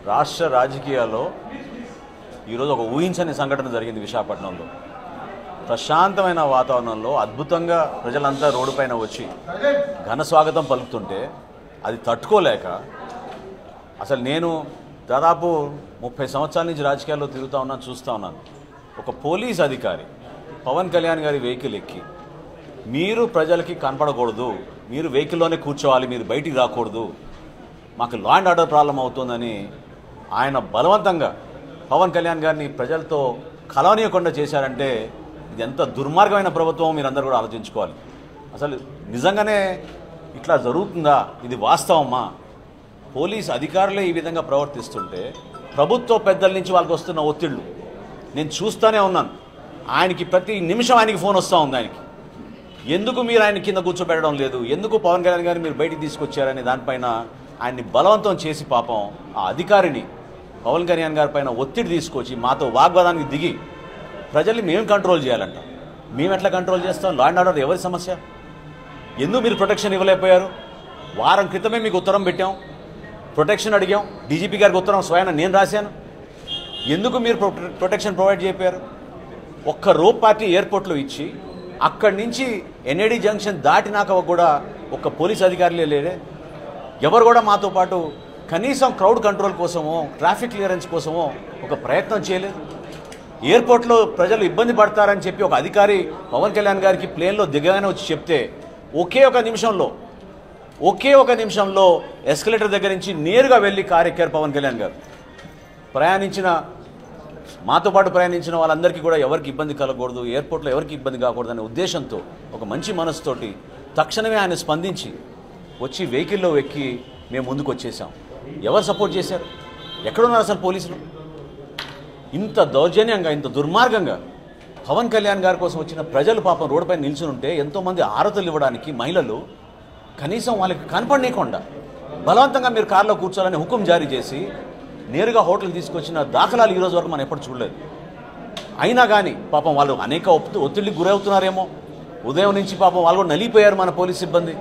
రాష్ట్ర రాజకీయాల్లో ఈరోజు ఒక ఊహించని సంఘటన జరిగింది విశాఖపట్నంలో ప్రశాంతమైన వాతావరణంలో అద్భుతంగా ప్రజలంతా రోడ్డుపైన వచ్చి ఘన స్వాగతం పలుకుతుంటే అది తట్టుకోలేక అసలు నేను దాదాపు ముప్పై సంవత్సరాల నుంచి రాజకీయాల్లో తిరుగుతూ ఉన్నాను చూస్తూ ఉన్నాను ఒక పోలీస్ అధికారి పవన్ కళ్యాణ్ గారి వెహికల్ ఎక్కి మీరు ప్రజలకి కనపడకూడదు మీరు వెహికల్లోనే కూర్చోవాలి మీరు బయటికి రాకూడదు మాకు లా అండ్ ఆర్డర్ ప్రాబ్లం అవుతుందని ఆయన బలవంతంగా పవన్ కళ్యాణ్ గారిని ప్రజలతో కలవనీయకుండా చేశారంటే ఇది ఎంత దుర్మార్గమైన ప్రభుత్వం మీరందరూ కూడా ఆలోచించుకోవాలి అసలు నిజంగానే ఇట్లా జరుగుతుందా ఇది వాస్తవమా పోలీస్ అధికారులే ఈ విధంగా ప్రవర్తిస్తుంటే ప్రభుత్వ పెద్దల నుంచి వాళ్ళకి వస్తున్న ఒత్తిళ్ళు నేను చూస్తూనే ఉన్నాను ఆయనకి ప్రతి నిమిషం ఆయనకి ఫోన్ వస్తూ ఉంది ఆయనకి ఎందుకు మీరు ఆయన కింద కూర్చోబెట్టడం లేదు ఎందుకు పవన్ కళ్యాణ్ గారిని మీరు బయటికి తీసుకొచ్చారనే దానిపైన ఆయన్ని బలవంతం చేసి పాపం ఆ అధికారిని పవన్ కళ్యాణ్ గారి పైన ఒత్తిడి తీసుకొచ్చి మాతో వాగ్వాదానికి దిగి ప్రజల్ని మేము కంట్రోల్ చేయాలంట మేము ఎట్లా కంట్రోల్ చేస్తాం లా అండ్ ఆర్డర్ ఎవరి సమస్య ఎందుకు మీరు ప్రొటెక్షన్ ఇవ్వలేకపోయారు వారం క్రితమే మీకు ఉత్తరం పెట్టాం ప్రొటెక్షన్ అడిగాం డీజీపీ గారికి ఉత్తరం స్వయాన నేను రాశాను ఎందుకు మీరు ప్రొ- ప్రొటెక్షన్ ప్రొవైడ్ చేయకపోయారు ఒక్క రోప్ పార్టీ ఎయిర్పోర్ట్లో ఇచ్చి అక్కడి నుంచి ఎన్ఏడి జంక్షన్ దాటినాక కూడా ఒక్క పోలీస్ అధికారులే లేరే ఎవరు కూడా మాతో పాటు కనీసం క్రౌడ్ కంట్రోల్ కోసమో ట్రాఫిక్ క్లియరెన్స్ కోసమో ఒక ప్రయత్నం చేయలేదు ఎయిర్పోర్ట్లో ప్రజలు ఇబ్బంది పడతారని చెప్పి ఒక అధికారి పవన్ కళ్యాణ్ గారికి ప్లేన్లో దిగగానే వచ్చి చెప్తే ఒకే ఒక నిమిషంలో ఒకే ఒక నిమిషంలో ఎస్కలేటర్ దగ్గర నుంచి నేరుగా వెళ్ళి కారు ఎక్కారు పవన్ కళ్యాణ్ గారు ప్రయాణించిన మాతో పాటు ప్రయాణించిన వాళ్ళందరికీ కూడా ఎవరికి ఇబ్బంది కలగకూడదు ఎయిర్పోర్ట్లో ఎవరికి ఇబ్బంది కాకూడదు అనే ఉద్దేశంతో ఒక మంచి మనసుతోటి తక్షణమే ఆయన స్పందించి వచ్చి వెహికల్లో ఎక్కి మేము ముందుకు వచ్చేసాం ఎవరు సపోర్ట్ చేశారు ఎక్కడున్నారు అసలు పోలీసులు ఇంత దౌర్జన్యంగా ఇంత దుర్మార్గంగా పవన్ కళ్యాణ్ గారి కోసం వచ్చిన ప్రజలు పాపం రోడ్డుపై నిల్చుని ఉంటే ఎంతోమంది ఆరతులు ఇవ్వడానికి మహిళలు కనీసం వాళ్ళకి కనపడనీయకుండా బలవంతంగా మీరు కారులో కూర్చోాలని హుకుం జారీ చేసి నేరుగా హోటల్కి తీసుకొచ్చిన దాఖలాలు ఈ రోజు వరకు మనం ఎప్పుడు చూడలేదు అయినా కానీ పాపం వాళ్ళు అనేక ఒత్తి ఒత్తిడికి గురవుతున్నారేమో ఉదయం నుంచి పాపం వాళ్ళు కూడా నలిగిపోయారు మన పోలీస్ సిబ్బంది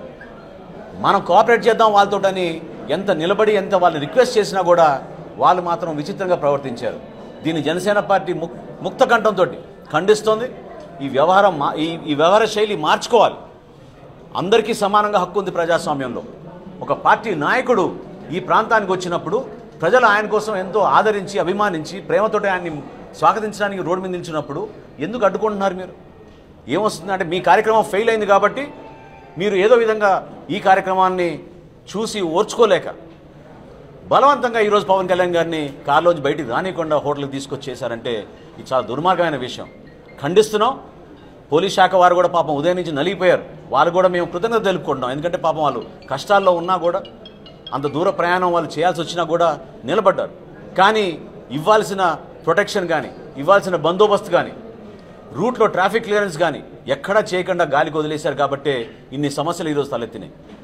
మనం కోఆపరేట్ చేద్దాం వాళ్ళతోటని ఎంత నిలబడి ఎంత వాళ్ళని రిక్వెస్ట్ చేసినా కూడా వాళ్ళు మాత్రం విచిత్రంగా ప్రవర్తించారు దీన్ని జనసేన పార్టీ ముక్ ముక్త కంఠంతో ఖండిస్తోంది ఈ వ్యవహారం మా ఈ ఈ వ్యవహార శైలి మార్చుకోవాలి అందరికీ సమానంగా హక్కు ఉంది ప్రజాస్వామ్యంలో ఒక పార్టీ నాయకుడు ఈ ప్రాంతానికి వచ్చినప్పుడు ప్రజలు ఆయన కోసం ఎంతో ఆదరించి అభిమానించి ప్రేమతోటి ఆయన్ని స్వాగతించడానికి రోడ్డు మీద నిలిచినప్పుడు ఎందుకు అడ్డుకుంటున్నారు మీరు ఏమొస్తుంది అంటే మీ కార్యక్రమం ఫెయిల్ అయింది కాబట్టి మీరు ఏదో విధంగా ఈ కార్యక్రమాన్ని చూసి ఓర్చుకోలేక బలవంతంగా ఈరోజు పవన్ కళ్యాణ్ గారిని కారులోంచి బయటికి రానియకుండా హోటల్కి తీసుకొచ్చేసారంటే ఇది చాలా దుర్మార్గమైన విషయం ఖండిస్తున్నాం పోలీస్ శాఖ వారు కూడా పాపం ఉదయం నుంచి నలిగిపోయారు వాళ్ళు కూడా మేము కృతజ్ఞత తెలుపుకుంటున్నాం ఎందుకంటే పాపం వాళ్ళు కష్టాల్లో ఉన్నా కూడా అంత దూర ప్రయాణం వాళ్ళు చేయాల్సి వచ్చినా కూడా నిలబడ్డారు కానీ ఇవ్వాల్సిన ప్రొటెక్షన్ కానీ ఇవ్వాల్సిన బందోబస్తు కానీ రూట్లో ట్రాఫిక్ క్లియరెన్స్ కానీ ఎక్కడా చేయకుండా గాలికి వదిలేశారు కాబట్టే ఇన్ని సమస్యలు ఈరోజు తలెత్తినాయి